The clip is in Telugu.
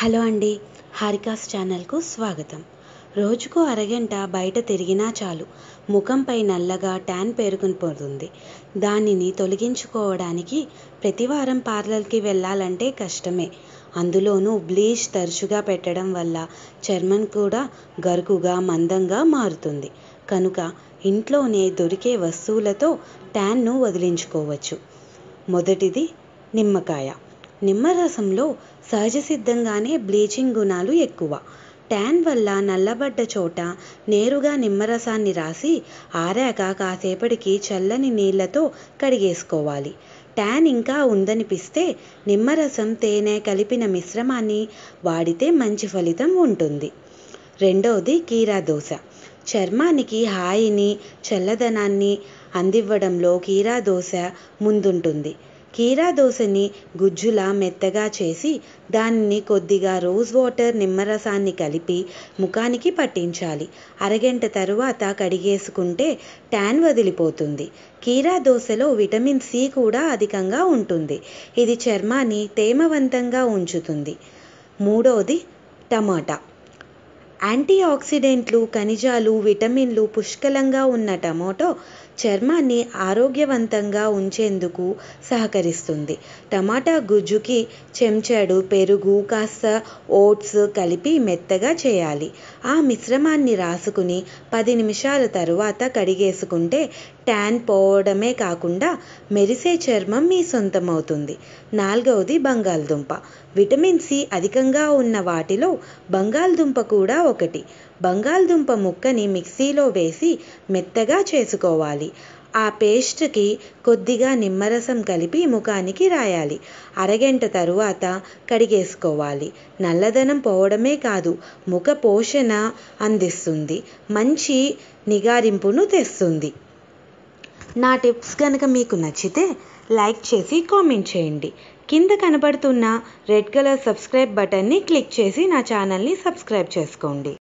హలో అండి హారికాస్ ఛానల్కు స్వాగతం రోజుకు అరగంట బయట తిరిగినా చాలు ముఖంపై నల్లగా ట్యాన్ పేరుకుని పోతుంది దానిని తొలగించుకోవడానికి ప్రతివారం పార్లర్కి వెళ్ళాలంటే కష్టమే అందులోనూ బ్లీచ్ తరచుగా పెట్టడం వల్ల చర్మం కూడా గరుకుగా మందంగా మారుతుంది కనుక ఇంట్లోనే దొరికే వస్తువులతో ట్యాన్ను వదిలించుకోవచ్చు మొదటిది నిమ్మకాయ నిమ్మరసంలో సహజ సిద్ధంగానే బ్లీచింగ్ గుణాలు ఎక్కువ ట్యాన్ వల్ల నల్లబడ్డ చోట నేరుగా నిమ్మరసాన్ని రాసి ఆరాక కాసేపటికి చల్లని నీళ్లతో కడిగేసుకోవాలి ట్యాన్ ఇంకా ఉందనిపిస్తే నిమ్మరసం తేనె కలిపిన మిశ్రమాన్ని వాడితే మంచి ఫలితం ఉంటుంది రెండవది కీరా దోశ చర్మానికి హాయిని చల్లదనాన్ని అందివ్వడంలో కీరా దోశ ముందుంటుంది కీరా దోశని గుజ్జులా మెత్తగా చేసి దానిని కొద్దిగా రోజ్ వాటర్ నిమ్మరసాన్ని కలిపి ముఖానికి పట్టించాలి అరగంట తరువాత కడిగేసుకుంటే ట్యాన్ వదిలిపోతుంది కీరా దోశలో విటమిన్ సి కూడా అధికంగా ఉంటుంది ఇది చర్మాన్ని తేమవంతంగా ఉంచుతుంది మూడవది టమాటా యాంటీ ఆక్సిడెంట్లు ఖనిజాలు విటమిన్లు పుష్కలంగా ఉన్న టమాటో చర్మాన్ని ఆరోగ్యవంతంగా ఉంచేందుకు సహకరిస్తుంది టమాటా గుజ్జుకి చెంచాడు పెరుగు కాస్త ఓట్స్ కలిపి మెత్తగా చేయాలి ఆ మిశ్రమాన్ని రాసుకుని పది నిమిషాల తరువాత కడిగేసుకుంటే ట్యాన్ పోవడమే కాకుండా మెరిసే చర్మం మీ సొంతమవుతుంది నాలుగవది బంగాళదుంప విటమిన్ సి అధికంగా ఉన్న వాటిలో బంగాళదుంప కూడా ఒకటి బంగాళదుంప ముక్కని మిక్సీలో వేసి మెత్తగా చేసుకోవాలి ఆ పేస్ట్కి కొద్దిగా నిమ్మరసం కలిపి ముఖానికి రాయాలి అరగంట తరువాత కడిగేసుకోవాలి నల్లదనం పోవడమే కాదు ముఖ పోషణ అందిస్తుంది మంచి నిగారింపును తెస్తుంది నా టిప్స్ కనుక మీకు నచ్చితే లైక్ చేసి కామెంట్ చేయండి కింద కనబడుతున్న రెడ్ కలర్ సబ్స్క్రైబ్ బటన్ని క్లిక్ చేసి నా ఛానల్ని సబ్స్క్రైబ్ చేసుకోండి